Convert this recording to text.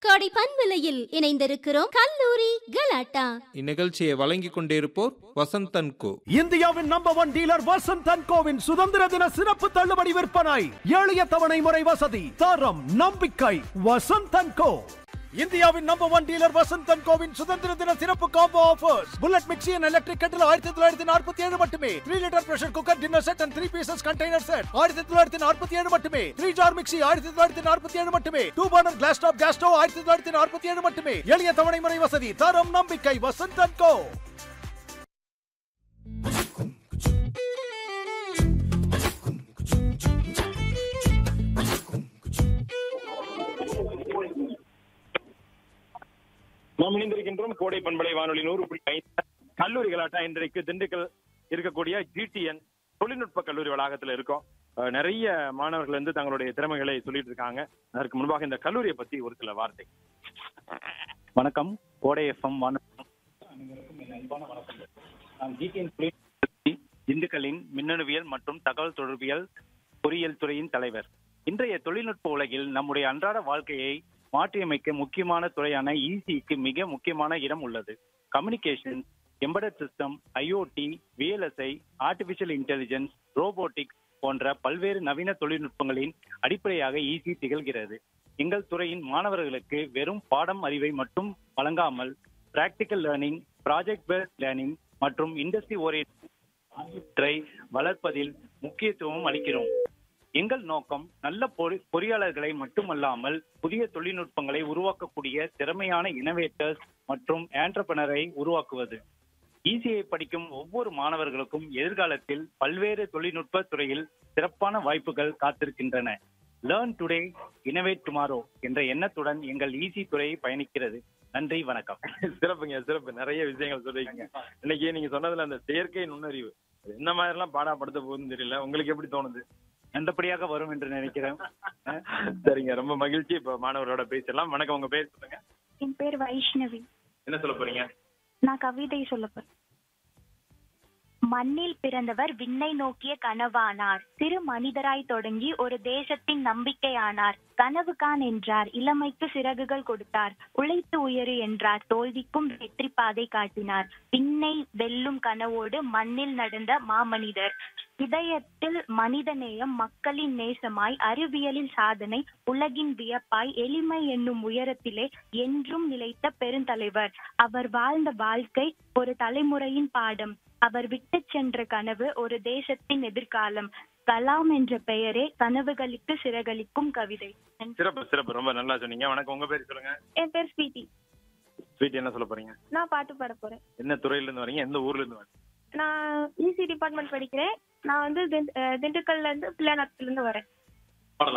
கோடை பண்பலையில் இணைந்திருக்கிறோம் கல்லூரி கலாட்டா இந்நிகழ்ச்சியை வழங்கிக் கொண்டிருப்போர் வசந்தன் கோ இந்தியாவின் number one dealer Vasanth and கோவின் சுதந்திர தின சிறப்பு தள்ளுபடி விற்பனை எளிய தவணை முறை வசதி தரம் நம்பிக்கை வசந்த் அண்ட் கோ இந்தியாவின் number one dealer Vasanth and கோவின் சுதந்திர தின சிறப்பு combo offers bullet mixie and electric kettle ஆயிரத்தி தொள்ளாயிரத்தி நாற்பத்தி ஏழு மட்டுமே three litre pressure cooker dinner set and three pieces container set ஆயிரத்தி தொள்ளாயிரத்தி நாற்பத்தி ஏழு மட்டுமே த்ரீ ஜார் மிக்சி ஆயிரத்தி தொள்ளாயிரத்தி நாற்பத்தி ஏழு மட்டுமே two burner glass top gas stove ஆயிரத்தி தொள்ளாயிரத்தி நாற்பத்தி ஏழு மட்டுமே எளிய தவணை முறை வசதி தரம் நம்பிக்கை வசந்த் அண்ட் கோ நாம் இணைந்திருக்கின்றோம் கோடை பண்பலை வானொலி நூறு புள்ளி ஐந்து கல்லூரி கலாட்டா இன்றைக்கு திண்டுக்கல் இருக்கக்கூடிய ஜிடிஎன் தொழில்நுட்ப கல்லூரி வளாகத்துல இருக்கோம் அஹ் நிறைய மாணவர்கள் வந்து தங்களுடைய திறமைகளை சொல்லிட்டு இருக்காங்க அதற்கு முன்பாக இந்த கல்லூரியை பத்தி ஒரு சில வார்த்தை வணக்கம் கோடை எஃப்எம் நான் ஜிடிஎன் திண்டுக்கல்லின் மின்னணுவியல் மற்றும் தகவல் தொடர்பியல் பொறியியல் துறையின் தலைவர் இன்றைய தொழில்நுட்ப உலகில் நம்முடைய அன்றாட வாழ்க்கையை மாற்றியமைக்க முக்கியமான துறையான இசிக்கு மிக முக்கியமான இடம் உள்ளது communication embedded system IoT VLSI artificial intelligence robotics போன்ற பல்வேறு நவீன தொழில்நுட்பங்களின் அடிப்படையாக இசி திகழ்கிறது எங்கள் துறையின் மாணவர்களுக்கு வெறும் பாடம் அறிவை மட்டும் வழங்காமல் practical learning project based learning மற்றும் இண்டஸ்ட்ரி ஓரியன்டை வளர்ப்பதில் முக்கியத்துவம் அளிக்கிறோம் எங்கள் நோக்கம் நல்ல பொறி- பொறியாளர்களை மட்டுமல்லாமல் புதிய தொழில்நுட்பங்களை உருவாக்கக்கூடிய திறமையான இனோவேட்டர்ஸ் மற்றும் ஆண்டர்பனரை உருவாக்குவது இசிஐ படிக்கும் ஒவ்வொரு மாணவர்களுக்கும் எதிர்காலத்தில் பல்வேறு தொழில்நுட்ப துறையில் சிறப்பான வாய்ப்புகள் காத்திருக்கின்றன லேர்ன் டுடே இனோவேட் டுமாரோ என்ற எண்ணத்துடன் எங்கள் ஈசி துறை பயணிக்கிறது நன்றி வணக்கம் சிறப்புங்க சிறப்பு நிறைய விஷயங்கள் சொல்லிருக்கீங்க இன்னைக்கு நீங்க சொன்னதுல அந்த செயற்கை நுண்ணறிவு அது என்ன மாதிரி எல்லாம் பாடப்படுத்த போகுதுன்னு தெரியல உங்களுக்கு எப்படி தோணுது நல்லபடியாக வரும் என்று நினைக்கிறேன் சரிங்க ரொம்ப மகிழ்ச்சி இப்ப மாணவர்களோட பேசலாம் வணக்கம் உங்க பேர் சொல்லுங்க என் பேர் வைஷ்ணவி என்ன சொல்ல போறீங்க நான் கவிதை சொல்லப்பேன் மண்ணில் பிறந்தவர் விண்ணை நோக்கிய கனவானார் சிறு மனிதராய் தொடங்கி ஒரு தேசத்தின் நம்பிக்கையானார் கனவு கான் என்றார் இளமைக்கு சிறகுகள் கொடுத்தார் உழைத்து உயரு என்றார் தோல்விக்கும் வெற்றி பாதை காட்டினார் விண்ணை வெல்லும் கனவோடு மண்ணில் நடந்த மாமனிதர் இதயத்தில் மனிதநேயம் மக்களின் நேசமாய் அறிவியலில் சாதனை உலகின் வியப்பாய் எளிமை என்னும் உயரத்திலே என்றும் நிலைத்த பெருந்தலைவர் அவர் வாழ்ந்த வாழ்க்கை ஒரு தலைமுறையின் பாடம் அவர் விட்டுச் சென்ற கனவு ஒரு தேசத்தின் எதிர்காலம் கலாம் என்ற பெயரே கனவுகளுக்கு சிறகளிக்கும் கவிதை சிறப்பு சிறப்பு ரொம்ப நல்லா சொன்னீங்க வணக்கம் உங்க பேர் சொல்லுங்க என் பேர் ஸ்வீட்டி ஸ்வீட் என்ன சொல்ல போறீங்க நான் பாட்டு பாட போறேன் என்ன துறையில இருந்து வரீங்க எந்த ஊர்ல இருந்து வரீங்க நான் இசி டிபார்ட்மெண்ட் படிக்கிறேன் நான் வந்து திண்டுக்கல்ல இருந்து பிள்ளைநாட்டுல இருந்து வரேன்